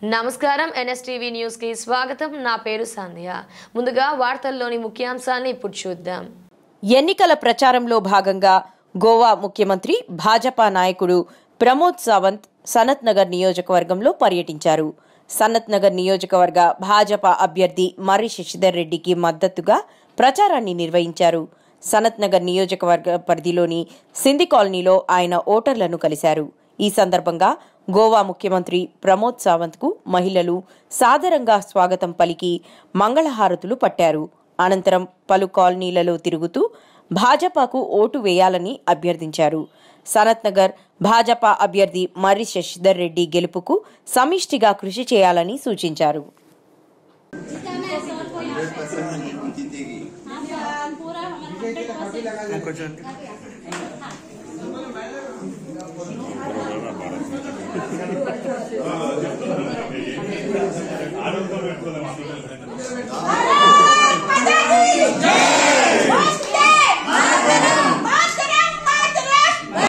నమస్కారం NSTV news కి స్వాగతం నా పేరు సంధ్య ముందుగా వార్తల్లోని ముఖ్యాంశాలను ఇప్పుడు చూద్దాం ఎన్నికల ప్రచారంలో భాగంగా గోవా ముఖ్యమంత్రి భాజపా నాయకుడు ప్రమోద్ సావంత్ సనత్ నగర్ నియోజకవర్గంలో పర్యటించారు సనత్ నగర్ నియోజకవర్గ భాజపా అభ్యర్థి మర్రి శశిధర్ రెడ్డికి మద్దతుగా ప్రచారాన్ని నిర్వహించారు సనత్ నగర్ నియోజకవర్గ పరిధిలోని సింధి కాలనీలో ఆయన ఓటర్లను కలిశారు ఈ సందర్భంగా గోవా ముఖ్యమంత్రి ప్రమోద్ సావంత్కు మహిళలు సాదరంగా స్వాగతం పలికి మంగళహారతులు పట్టారు అనంతరం పలు కాలనీలలో తిరుగుతూ భాజపాకు ఓటు వేయాలని అభ్యర్థించారు సనత్ నగర్ భాజపా అభ్యర్థి మర్రి శశిధర్ రెడ్డి గెలుపుకు సమిష్టిగా కృషి చేయాలని సూచించారు ఆరోగ్యం పెట్టుకోలేము